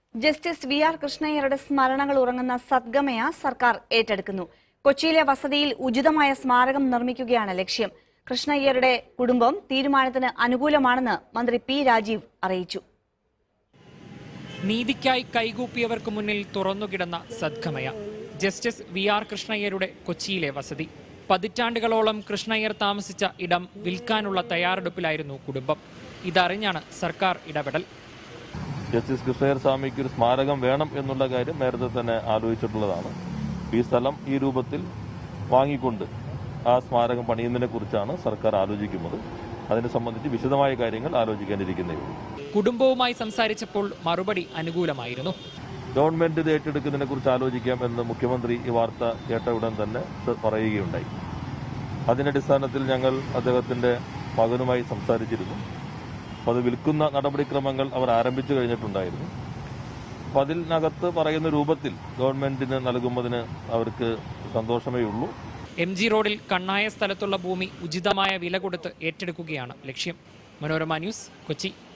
justice V R കൃഷ്ണയ്യരുടെ സ്മരണകൾ ഉറങ്ങുന്ന സദ്ഗമയ സർക്കാർ ഏറ്റെടുക്കുന്നു കൊച്ചിയിലെ വസതിയിൽ ഉചിതമായ സ്മാരകം നിർമ്മിക്കുകയാണ് ലക്ഷ്യം കൃഷ്ണയ്യരുടെ കുടുംബം തീരുമാനത്തിന് അനുകൂലമാണെന്ന് മന്ത്രി പി രാജീവ് അറിയിച്ചു നീതിക്കായി കൈകൂപ്പിയവർക്ക് മുന്നിൽ തുറന്നുകിടന്ന സദ്ഗമയ ജസ്റ്റിസ് വി ആർ കൃഷ്ണയ്യരുടെ കൊച്ചിയിലെ വസതി പതിറ്റാണ്ടുകളോളം കൃഷ്ണയ്യർ താമസിച്ച ഇടം വിൽക്കാനുള്ള തയ്യാറെടുപ്പിലായിരുന്നു കുടുംബം ഇതറിഞ്ഞാണ് സർക്കാർ ഇടപെടൽ ജസ്റ്റിസ് കൃഷ്ണയർ സ്വാമിക്ക് ഒരു സ്മാരകം വേണം എന്നുള്ള കാര്യം നേരത്തെ തന്നെ ആലോചിച്ചിട്ടുള്ളതാണ് ഈ സ്ഥലം ഈ രൂപത്തിൽ വാങ്ങിക്കൊണ്ട് ആ സ്മാരകം പണിയുന്നതിനെ കുറിച്ചാണ് സർക്കാർ ആലോചിക്കുന്നത് അതിനെ സംബന്ധിച്ച് വിശദമായ കാര്യങ്ങൾ ആലോചിക്കാനിരിക്കുന്നേ ഉള്ളൂ കുടുംബവുമായി സംസാരിച്ചപ്പോൾ മറുപടി അനുകൂലമായിരുന്നു ഗവൺമെന്റ് ഇത് ഏറ്റെടുക്കുന്നതിനെ കുറിച്ച് ആലോചിക്കാം എന്ന് മുഖ്യമന്ത്രി ഈ വാർത്ത കേട്ട ഉടൻ തന്നെ പറയുകയുണ്ടായി അതിന്റെ അടിസ്ഥാനത്തിൽ ഞങ്ങൾ അദ്ദേഹത്തിന്റെ മകനുമായി സംസാരിച്ചിരുന്നു അപ്പോൾ അത് വിൽക്കുന്ന നടപടിക്രമങ്ങൾ അവർ ആരംഭിച്ചു കഴിഞ്ഞിട്ടുണ്ടായിരുന്നു അപ്പോൾ അതിനകത്ത് പറയുന്ന രൂപത്തിൽ ഗവൺമെന്റിന് നൽകുന്നതിന് അവർക്ക് സന്തോഷമേ ഉള്ളൂ എം ജി റോഡിൽ കണ്ണായ സ്ഥലത്തുള്ള ഭൂമി ഉചിതമായ വില കൊടുത്ത് ഏറ്റെടുക്കുകയാണ് ലക്ഷ്യം മനോരമ ന്യൂസ് കൊച്ചി